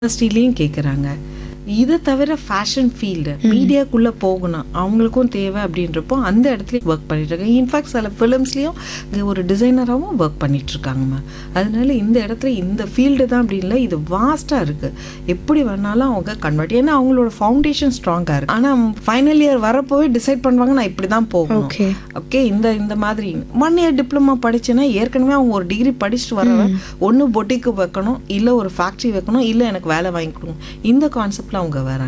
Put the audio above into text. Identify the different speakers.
Speaker 1: இண்டஸ்ட்ரிலையும் கேட்குறாங்க இதை தவிர ஃபேஷன் ஃபீல்டு மீடியாக்குள்ளே போகணும் அவங்களுக்கும் தேவை அப்படின்றப்போ அந்த இடத்துல ஒர்க் பண்ணிட்டு இருக்காங்க இன்ஃபேக்ட் சில ஃபிலிம்ஸ்லேயும் ஒரு டிசைனராகவும் ஒர்க் பண்ணிட்டு இருக்காங்கம்மா அதனால இந்த இடத்துல இந்த ஃபீல்டு தான் அப்படி இல்லை இது வாஸ்ட்டாக இருக்குது எப்படி வேணாலும் அவங்க கன்வெர்ட் ஏன்னா அவங்களோட ஃபவுண்டேஷன் ஸ்ட்ராங்காக இருக்குது ஆனால் ஃபைனல் இயர் வரப்போவே டிசைட் பண்ணுவாங்க நான் இப்படி தான் போகணும்
Speaker 2: ஓகே
Speaker 1: ஓகே இந்த இந்த மாதிரி ஒன் இயர் டிப்ளமா படிச்சேன்னா ஏற்கனவே அவங்க ஒரு டிகிரி படிச்சுட்டு வரவன் ஒன்று பொட்டிக்கு வைக்கணும் இல்லை ஒரு ஃபேக்ட்ரி வைக்கணும் இல்லை எனக்கு வேலை வாங்கி கொடுங்க இந்த கான்செப்டில் அவங்க வராங்க